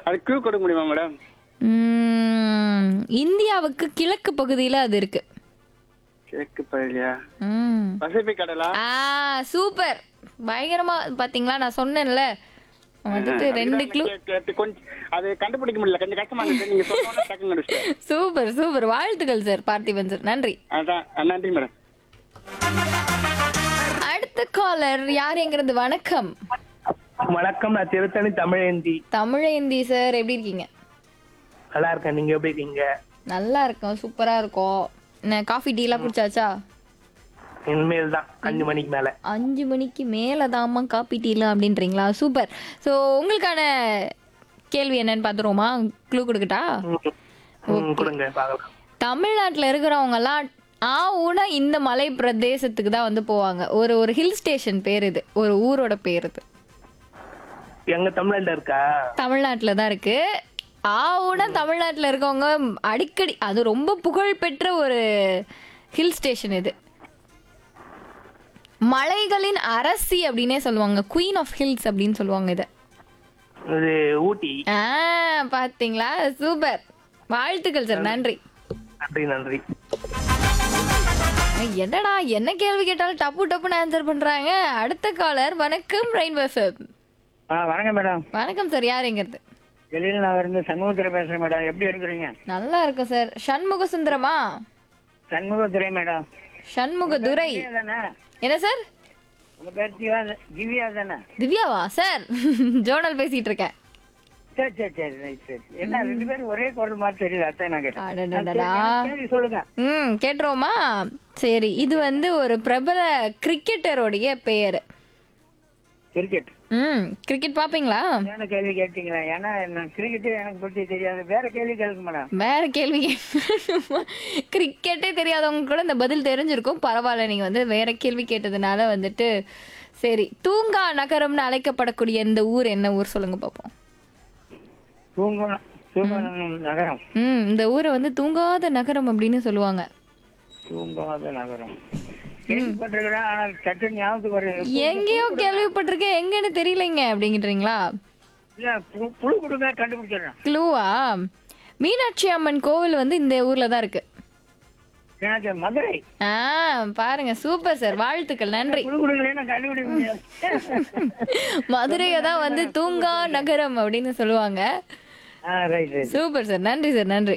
அது கியூ கொடுக்க முடியுமா மேடம் ம், இந்தியாவுக்கு கிழக்கு பகுதியில அது இருக்கு கிழக்கு பகுதியா ம். பசிபிக் கடலா ஆ சூப்பர் பயங்கரமா பாத்தீங்களா நான் சொன்னேன்ல வந்துட்டு ரெண்டு க்ளூ கே- கேட்டு கொஞ்சம் அது கண்டுபிடிக்க முடியல கொஞ்சம் கஷ்டமா இருந்துச்சு நீங்க சொன்னோட டக்குன்னு கண்டுபிடிச்சிட்டேன் சூப்பர் சூப்பர் வாழ்த்துக்கள் சார் பார்த்திபன் சார் நன்றி அதான் நன்றி மேடம் அடுத்த காலர் யார் எங்கிறது வணக்கம் வணக்கம் நான் திருத்தணி தமிழேந்தி தமிழேந்தி சார் எப்படி இருக்கீங்க நல்லா இருக்கேன் நீங்க எப்படி இருக்கீங்க நல்லா இருக்கோம் சூப்பரா இருக்கோம் என்ன காஃபி டீ எல்லாம் குடிச்சாச்சா இனிமேல் தான் அஞ்சு மணிக்கு மேல அஞ்சு மணிக்கு மேல தாம்மா காப்பி டீலாம் அப்படின்றீங்களா சூப்பர் ஸோ உங்களுக்கான கேள்வி என்னன்னு பார்த்துருவோமா க்ளூ கொடுக்கட்டா ம், ம், கொடுங்க பார்க்கலாம் தமிழ்நாட்டில் இருக்கிறவங்கலாம் ஆ ஊனா இந்த மலை பிரதேசத்துக்கு தான் வந்து போவாங்க ஒரு ஒரு ஹில் ஸ்டேஷன் பேர் இது ஒரு ஊரோட பேர் இது எங்க தமிழ்நாட்டுல இருக்கா தமிழ்நாட்டில் தான் இருக்கு ஆ ஊனா தமிழ்நாட்டில் இருக்கவங்க அடிக்கடி அது ரொம்ப புகழ்பெற்ற ஒரு ஹில் ஸ்டேஷன் இது மலைகளின் அரசி அப்படின்னே சொல்லுவாங்க குயின் ஆஃப் ஹில்ஸ் அப்படின்னு சொல்லுவாங்க இதை இது ஊட்டி ஆ பாத்தீங்களா சூப்பர் வாழ்த்துக்கள் சார் நன்றி நன்றி நன்றி என்னடா என்ன கேள்வி கேட்டாலும் டப்பு டப்புன்னு ஆன்சர் பண்றாங்க அடுத்த காலர் வணக்கம் ரெயின்போ எஃப்எம் ஆ வணக்கம் மேடம் வணக்கம் சார் யாருங்கிறது வெளியில நான் இருந்து சண்முகத்துறை பேசுறேன் மேடம் எப்படி இருக்கிறீங்க நல்லா இருக்கும் சார் சண்முக சுந்தரமா சண்முகத்துறை மேடம் சண்முக துரை திவ்யா தானே என்ன சார் உங்க பேர் திவ்யா திவ்யா தானே திவ்யாவா சார் ஜோனல் பேசிட்டு இருக்கேன் சரி சரி சரி ரைட் சரி என்ன ரெண்டு பேரும் ஒரே குரல் மாதிரி தெரியுது அதான் நான் கேட்டேன் அடடடடா. சரி சொல்லுங்க ம் கேட்டுருவோமா சரி இது வந்து ஒரு பிரபல கிரிக்கெட்டருடைய பெயர் கிரிக்கெட் ம் கிரிக்கெட் பாப்பீங்களா என்ன கேள்வி கேட்டீங்களா ஏன்னா நான் கிரிக்கெட்டே எனக்கு பற்றி தெரியாது வேற கேள்வி கேளுங்க மேடம் வேற கேள்வி கேட்கணுமா? கிரிக்கெட்டே தெரியாதவங்க கூட இந்த பதில் தெரிஞ்சிருக்கும் பரவாயில்ல நீங்க வந்து வேற கேள்வி கேட்டதுனால வந்துட்டு சரி தூங்கா நகரம்னு அழைக்கப்படக்கூடிய இந்த ஊர் என்ன ஊர் சொல்லுங்க பார்ப்போம் தூங்கணும் தூங்கணும் நகரம் ம் இந்த ஊரை வந்து தூங்காத நகரம் அப்படின்னு சொல்லுவாங்க தூங்காத நகரம் கேள்விப்பட்டிருக்கிறேன் ஆனா சட்டு ஞாபகத்துக்கு வருது எங்கேயோ கேள்விப்பட்டிருக்கேன் எங்கன்னு தெரியலைங்க அப்படிங்கிறீங்களா இல்ல பு- புழு கொடுங்க கண்டுபிடிச்சிடுறேன் க்ளூவா மீனாட்சி அம்மன் கோவில் வந்து இந்த ஊர்ல தான் இருக்கு எனக்கு மதுரை ஆ பாருங்க சூப்பர் சார் வாழ்த்துக்கள் நன்றி புழு கொடுக்கலன்னா கண்டுபிடிக்க முடியாது மதுரையை தான் வந்து தூங்கா நகரம் அப்படின்னு சொல்லுவாங்க ஆ ரைட் ரைட் சூப்பர் சார் நன்றி சார் நன்றி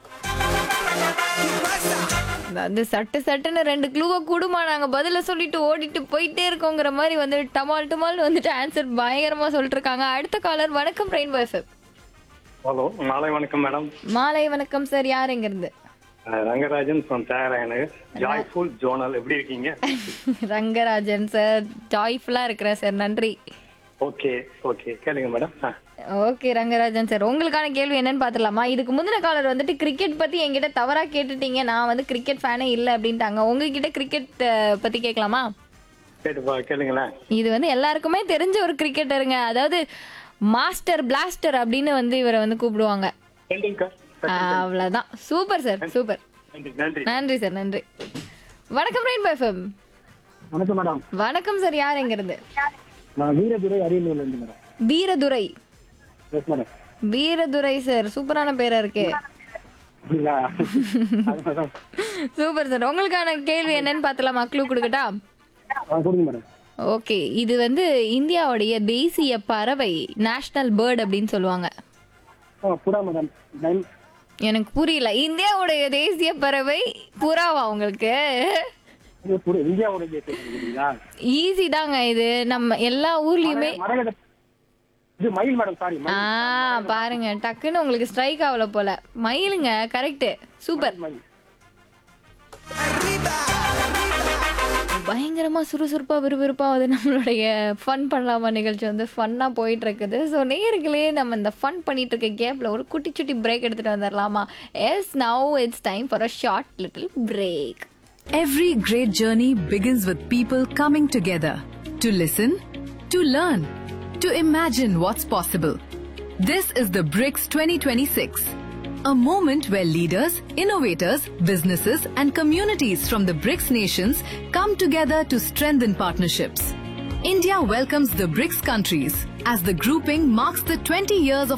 அது சட்டு சட்டுன்னு ரெண்டு க்ளூவை கூடுமா நாங்க பதில சொல்லிட்டு ஓடிட்டு போயிட்டே இருக்கோங்கிற மாதிரி வந்து டமால் டமால் வந்துட்டு ஆன்சர் பயங்கரமா சொல்லிட்டு இருக்காங்க அடுத்த காலர் வணக்கம் ரெயின்போ எஃப்எம் ஹலோ மாலை வணக்கம் மேடம் மாலை வணக்கம் சார் யார் எங்க இருந்து அஹ் ரங்கராஜன் ஃப்ரம் தேராயனு ஜாய்ஃபுல் ஜோனல் எப்படி இருக்கீங்க ரங்கராஜன் சார் ஜாய்ஃபுல்லா இருக்கிறேன் சார் நன்றி ஓகே ஓகே கேளுங்க மேடம் ஓகே ரங்கராஜன் சார் உங்களுக்கான கேள்வி என்னன்னு பார்த்துலாமா இதுக்கு முந்தின காலர் வந்துட்டு கிரிக்கெட் பத்தி என்கிட்ட தவறா கேட்டுட்டீங்க நான் வந்து கிரிக்கெட் ஃபேனே இல்லை அப்படின்ட்டாங்க உங்ககிட்ட கிரிக்கெட் பத்தி கேட்கலாமா கேட்டு பா கேளுங்களேன் இது வந்து எல்லாருக்குமே தெரிஞ்ச ஒரு கிரிக்கெட்டருங்க அதாவது மாஸ்டர் பிளாஸ்டர் அப்படின்னு வந்து இவரை வந்து கூப்பிடுவாங்க டெண்டுல்கர் அவ்வளவுதான் சூப்பர் சார் சூப்பர் நன்றி நன்றி நன்றி சார் நன்றி வணக்கம் ரெயின்போ எஃப்எம் வணக்கம் மேடம் வணக்கம் சார் யார் எங்கிறது நான் வீரதுரை அரியலூர்ல இருந்து madam Veeradurai yes madam Veeradurai sir சூப்பரான பேரா இருக்கு அப்படிங்களா அது மேடம் சூப்பர் சார் உங்களுக்கான கேள்வி என்னன்னு பார்த்தலாமா க்ளூ கொடுக்கட்டா ஆ கொடுங்க மேடம் ஓகே இது வந்து இந்தியாவுடைய தேசிய பறவை நேஷனல் பேர்ட் அப்படின்னு சொல்லுவாங்க ஆ புறா மேடம் நைன் எனக்கு புரியல இந்தியாவுடைய தேசிய பறவை புறாவா உங்களுக்கு இது புறா இந்தியாவோட கேட்குறீங்களா ஈஸி தாங்க இது நம்ம எல்லா ஊர்லயுமே மரகத இது மயில் மேடம் சாரி ஆ பாருங்க டக்குன்னு உங்களுக்கு ஸ்ட்ரைக் ஆகல போல மயிலுங்க கரெக்ட் சூப்பர் மயில் பயங்கரமா சுறுசுறுப்பா விறுவிறுப்பா வந்து நம்மளுடைய ஃபன் பண்ணலாமா நிகழ்ச்சி வந்து ஃபன்னா போயிட்டு இருக்குது ஸோ நேர்களே நம்ம இந்த ஃபன் பண்ணிட்டு இருக்க கேப்ல ஒரு குட்டி சுட்டி பிரேக் எடுத்துட்டு வந்துடலாமா yes now it's time for a short little break Every great journey begins with people coming together to listen, to learn, to imagine what's possible. This is the BRICS 2026, a moment where leaders, innovators, businesses, and communities from the BRICS nations come together to strengthen partnerships. India welcomes the BRICS countries as the grouping marks the 20 years of